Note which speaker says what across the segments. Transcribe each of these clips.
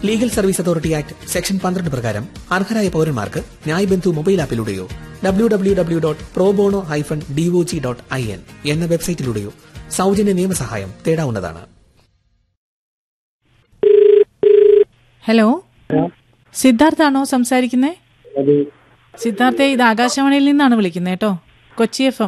Speaker 1: Legal service authority act section പന്ത്രണ്ട് പ്രകാരം അർഹരായ പൌരന്മാർക്ക് ന്യായ് ബന്ധു മൊബൈൽ ആപ്പിലൂടെയോ W W W dot pro bono hyphen DOJ dot I N എന്ന വെബ്സൈറ്റിലൂടെയോ സൗജന്യ നിയമസഹായം തേടാവുന്നതാണ്
Speaker 2: ഹലോ സിദ്ധാർത്ഥാണോ സംസാരിക്കുന്നേ സിദ്ധാർത്ഥെ ഇത് ആകാശവാണിയിൽ നിന്നാണ് വിളിക്കുന്നത് കേട്ടോ Kochi F M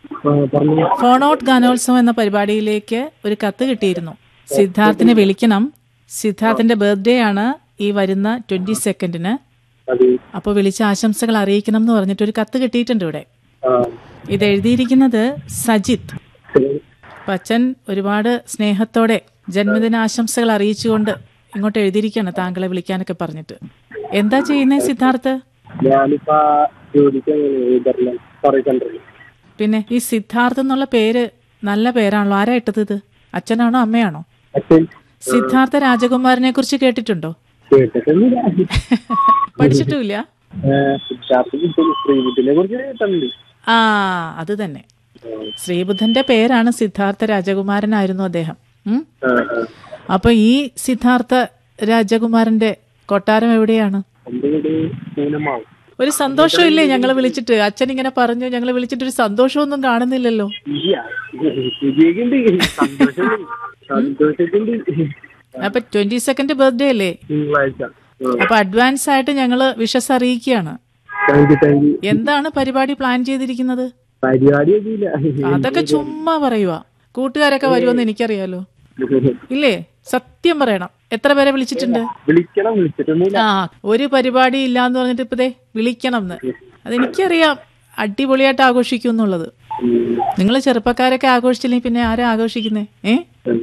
Speaker 2: phone out ഗാനോത്സവം എന്ന പരിപാടിയിലേക്ക് ഒരു കത്ത് കിട്ടിയിരുന്നു സിദ്ധാർത്ഥിനെ വിളിക്കണം സിദ്ധാർത്ഥിന്റെ ബർത്ത്ഡേ ആണ് ഈ വരുന്ന ട്വന്റി സെക്കൻഡിന് അപ്പോൾ വിളിച്ച ആശംസകൾ അറിയിക്കണം എന്ന് പറഞ്ഞിട്ട് ഒരു കത്ത് കിട്ടിയിട്ടുണ്ട് ഇവിടെ ഇത് എഴുതിയിരിക്കുന്നത് സജിത്ത് പച്ചൻ ഒരുപാട് സ്നേഹത്തോടെ ജന്മദിന ആശംസകൾ അറിയിച്ചുകൊണ്ട് ഇങ്ങോട്ട് എഴുതിയിരിക്കുകയാണ് താങ്കളെ വിളിക്കാനൊക്കെ പറഞ്ഞിട്ട് എന്താ ചെയ്യുന്നേ സിദ്ധാർത്ഥ്
Speaker 3: ഞാനിപ്പോ ജോലിക്ക് നെതർലാൻഡ് ഫോറിൻ കൺട്രി
Speaker 2: പിന്നെ ഈ സിദ്ധാർത്ഥ് എന്നുള്ള പേര് നല്ല പേരാണല്ലോ ആരാ ഇട്ടത് ഇത് അച്ഛനാണോ അമ്മയാണോ
Speaker 3: അച്ഛൻ
Speaker 2: സിദ്ധാർത്ഥ രാജകുമാരനെ കുറിച്ച് കേട്ടിട്ടുണ്ടോ
Speaker 3: കേട്ടിട്ടൊന്നുമില്ല
Speaker 2: പഠിച്ചിട്ടുമില്ല
Speaker 3: സിദ്ധാർത്ഥ കിട്ടും ശ്രീബുദ്ധിനെ കുറിച്ച് കേട്ടിട്ടുണ്ട്
Speaker 2: ആ അത് തന്നെ ശ്രീബുദ്ധന്റെ പേരാണ് സിദ്ധാർത്ഥ രാജകുമാരനായിരുന്നു അദ്ദേഹം ഉം?
Speaker 3: ആ, ആ.
Speaker 2: അപ്പൊ ഈ സിദ്ധാർത്ഥ രാജകുമാരന്റെ കൊട്ടാരം എവിടെയാണ്
Speaker 3: എന്റെ വീട് പൂനമാവും
Speaker 2: ഒരു സന്തോഷമില്ലേ ഞങ്ങൾ വിളിച്ചിട്ട് അച്ഛൻ ഇങ്ങനെ പറഞ്ഞു ഞങ്ങൾ വിളിച്ചിട്ട് ഒരു സന്തോഷമൊന്നും കാണുന്നില്ലല്ലോ
Speaker 3: ഇല്ല വിജയിക്കുണ്ട് സന്തോഷമുണ്ട് സന്തോഷത്തിന്റെ
Speaker 2: അപ്പൊ ട്വന്റി സെക്കൻഡ് ബർത്ത്ഡേ അല്ലേ
Speaker 3: തിങ്കളാഴ്ച
Speaker 2: അപ്പൊ അഡ്വാൻസ് ആയിട്ട് ഞങ്ങള് വിഷസ് അറിയിക്കുകയാണ്
Speaker 3: താങ്ക് യു താങ്ക് യു
Speaker 2: എന്താണ് പരിപാടി പ്ലാൻ ചെയ്തിരിക്കുന്നത്
Speaker 3: പരിപാടിയൊക്കെ ഇല്ല
Speaker 2: അതൊക്കെ ചുമ്മാ പറയുക കൂട്ടുകാരൊക്കെ വരുമെന്ന് എനിക്കറിയാലോ ഇല്ലേ സത്യം പറയണം എത്ര പേരെ വിളിച്ചിട്ടുണ്ട്
Speaker 3: വിളിക്കണം വിളിച്ചിട്ടൊന്നുമില്ല
Speaker 2: ആ ഒരു പരിപാടി ഇല്ലാന്ന് പറഞ്ഞിട്ട് ഇപ്പതേ വിളിക്കണം എന്ന് അതെനിക്കറിയാം അടിപൊളിയായിട്ട് ആഘോഷിക്കും എന്നുള്ളത് നിങ്ങൾ ചെറുപ്പക്കാരൊക്കെ ആഘോഷിച്ചില്ലെങ്കിൽ പിന്നെ ആരാ ആഘോഷിക്കുന്നേ ഏ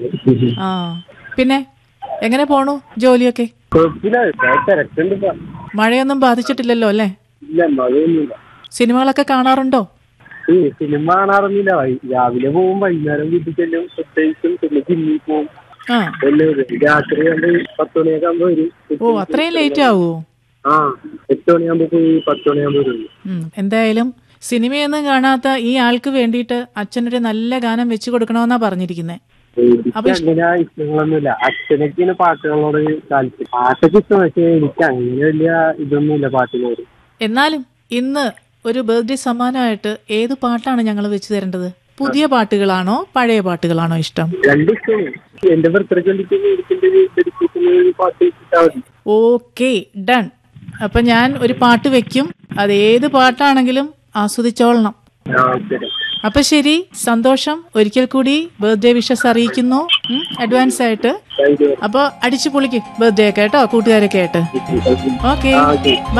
Speaker 2: ആ പിന്നെ എങ്ങനെ പോണു ജോലിയൊക്കെ
Speaker 3: കുഴപ്പമില്ല ഇപ്പൊ തിരക്കുണ്ട് ഇപ്പൊ.
Speaker 2: മഴയൊന്നും ബാധിച്ചിട്ടില്ലല്ലോ അല്ലേ
Speaker 3: ഇല്ല മഴയൊന്നുമില്ല
Speaker 2: സിനിമകളൊക്കെ കാണാറുണ്ടോ
Speaker 3: ഈ സിനിമ കാണാറൊന്നുമില്ല വൈ- രാവിലെ പോവും വൈകുന്നേരം വീട്ടിൽ ചെല്ലും പ്രത്യേകിച്ചും പിന്നെ ജിമ്മിൽ പോവും
Speaker 2: ആ
Speaker 3: എല്ലാം വരും. രാത്രി കണ്ട് പത്ത് മണിയൊക്കെ ആകുമ്പോ വരും
Speaker 2: ഓ അത്രയും ലേറ്റ് ആവുമോ
Speaker 3: ആ എട്ട് മണിയാകുമ്പോ പോയി പത്ത് മണിയാകുമ്പോ വരും
Speaker 2: ഉം, എന്തായാലും സിനിമയൊന്നും കാണാത്ത ഈ ആൾക്ക് വേണ്ടിയിട്ട് അച്ഛനൊരു നല്ല ഗാനം വെച്ചു കൊടുക്കണമെന്നാ പറഞ്ഞിരിക്കുന്നത്
Speaker 3: എനിക്ക് അങ്ങനെ ഇഷ്ടങ്ങളൊന്നുമില്ല അച്ഛനൊക്കെ ഇങ്ങനെ പാട്ടുകളോട് താല്പര്യം പാട്ടൊക്കെ ഇഷ്ടം പക്ഷെ എനിക്ക് അങ്ങനെ വലിയ ഇതൊന്നുമില്ല പാട്ടിനോട്
Speaker 2: എന്നാലും ഇന്ന് ഒരു ബർത്ത്ഡേ സമ്മാനമായിട്ട് ഏത് പാട്ടാണ് ഞങ്ങൾ വെച്ച് തരേണ്ടത് പുതിയ പാട്ടുകളാണോ പഴയ പാട്ടുകളാണോ ഇഷ്ടം
Speaker 3: രണ്ടും ഇഷ്ടമാണ് എന്റെ ബർത്ത്ഡേക്ക് വേണ്ടിട്ട് മേടിക്കേണ്ട ഒരു dedication ഒരു പാട്ട് വെച്ചിട്ടാ മതി
Speaker 2: ഓക്കെ ഡൺ അപ്പൊ ഞാൻ ഒരു പാട്ട് വെക്കും അത് ഏത് പാട്ടാണെങ്കിലും ആസ്വദിച്ചോളണം
Speaker 3: ആ ശരി
Speaker 2: അപ്പൊ ശരി സന്തോഷം ഒരിക്കൽ കൂടി ബർത്ത്ഡേ വിഷസ് അറിയിക്കുന്നു അഡ്വാൻസ് ആയിട്ട്
Speaker 3: താങ്ക് യു
Speaker 2: അപ്പൊ അടിച്ചു പൊളിക്ക് ബർത്ത്ഡേ ഒക്കെ കേട്ടോ കൂട്ടുകാരൊക്കെ ആയിട്ട് ഓക്കെ
Speaker 3: ആ ഓക്കെ